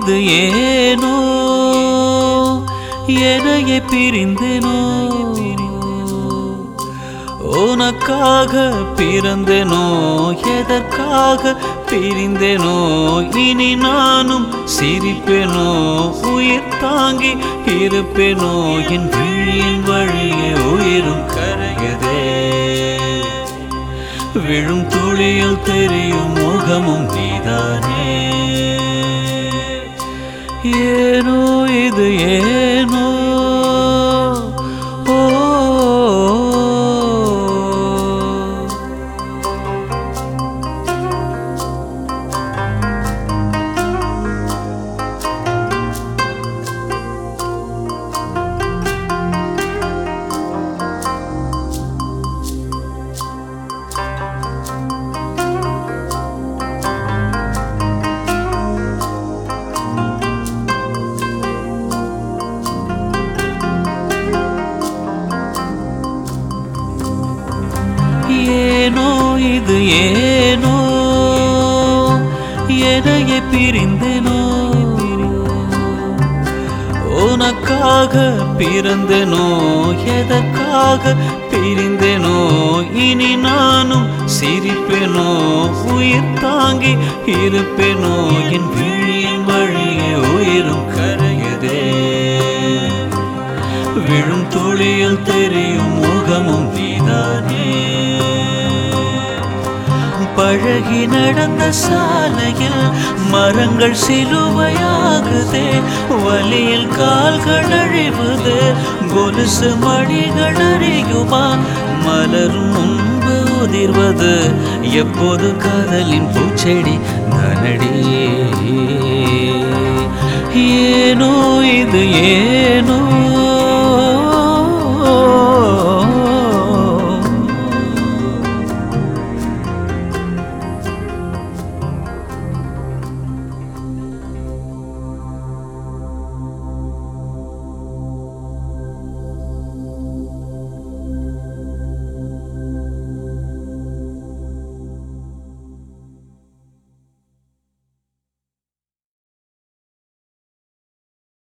இது ஏனோ எனையே பிரிந்தேனோ உனக்காக பிறந்தேனோ எதற்காக பிரிந்தேனோ இனி நானும் சிரிப்பேனோ உயிர் தாங்கி இருப்பேனோ என் விழியின் வழியே உயிரும் கரையதே விழும் துளியில் தெரியும் முகமும் நீதானே ஏனோ இது ஏனோ ஓ ஏனோ இது ஏனோ எனையே பிரிந்தேனோ உனக்காக பிறந்தேனோ எதற்காக பிரிந்தேனோ இனி நானும் சிரிப்பேனோ உயிர் தாங்கி இருப்பேனோ என் விழியின் வழியே உயிரும் கரையதே விழும் துளியில் தெரியும் முகமும் நீதானே பழகி நடந்த சாலையில் மரங்கள் சிலுவையாகுதே வலியில் கால்கள் அழிவுது கொலுசு மணிகள் அறியுமா மலரும் முன்பு உதிர்வது எப்போது காதலின் பூச்செடி நனடியே ஏனோ இது ஏ